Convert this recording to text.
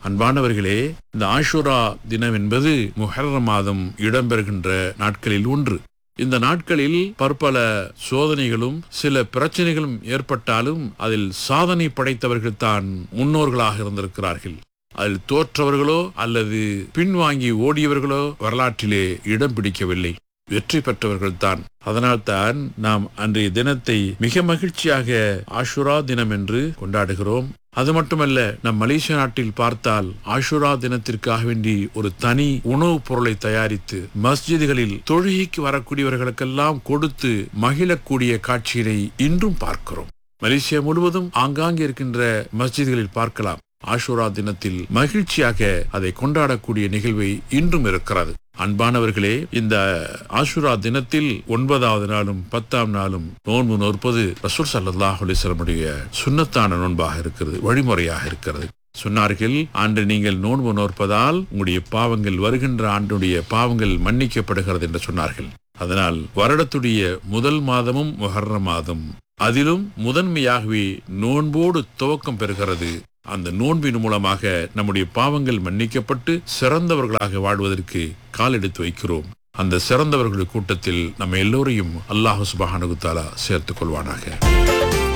அன்பானவர்களே இந்த ஆஷுரா தினம் என்பது முஹர்ர மாதம் இடம்பெறுகின்ற நாட்களில் ஒன்று இந்த நாட்களில் பற்பல சோதனைகளும் சில பிரச்சனைகளும் ஏற்பட்டாலும் அதில் சாதனை படைத்தவர்கள் தான் முன்னோர்களாக இருந்திருக்கிறார்கள் அதில் தோற்றவர்களோ அல்லது பின்வாங்கி ஓடியவர்களோ வரலாற்றிலே இடம் பிடிக்கவில்லை வெற்றி பெற்றவர்கள் தான் அதனால்தான் நாம் அன்றைய தினத்தை மிக மகிழ்ச்சியாக ஆஷுரா தினம் என்று கொண்டாடுகிறோம் அது மட்டுமல்ல நம் மலேசிய நாட்டில் பார்த்தால் ஆஷுரா தினத்திற்காக வேண்டி ஒரு தனி உணவுப் பொருளை தயாரித்து மஸ்ஜிதுகளில் தொழுகைக்கு வரக்கூடியவர்களுக்கெல்லாம் கொடுத்து மகிழக்கூடிய காட்சியினை இன்றும் பார்க்கிறோம் மலேசியா முழுவதும் ஆங்காங்கே இருக்கின்ற மஸ்ஜிதுகளில் பார்க்கலாம் ஆஷுரா தினத்தில் மகிழ்ச்சியாக அதை கொண்டாடக்கூடிய நிகழ்வை இன்றும் இருக்கிறது அன்பானவர்களே இந்த ஆஷுரா தினத்தில் ஒன்பதாவது நாளும் பத்தாம் நாளும் நோன்பு நோற்பது ரசூல் சல்லாஹ் அலிஸ்லமுடைய சுண்ணத்தான நோன்பாக இருக்கிறது வழிமுறையாக இருக்கிறது சொன்னார்கள் அன்று நீங்கள் நோன்பு நோற்பதால் உங்களுடைய பாவங்கள் வருகின்ற ஆண்டுடைய பாவங்கள் மன்னிக்கப்படுகிறது என்று சொன்னார்கள் அதனால் வருடத்துடைய முதல் மாதமும் மொஹர்ர மாதம் அதிலும் முதன்மையாகவே நோன்போடு துவக்கம் பெறுகிறது அந்த நோன்பின் மூலமாக நம்முடைய பாவங்கள் மன்னிக்கப்பட்டு சிறந்தவர்களாக வாழ்வதற்கு கால் எடுத்து வைக்கிறோம் அந்த சிறந்தவர்கள் கூட்டத்தில் நம்ம எல்லோரையும் அல்லாஹு சுபஹானகுத்தாலா சேர்த்துக் கொள்வானாக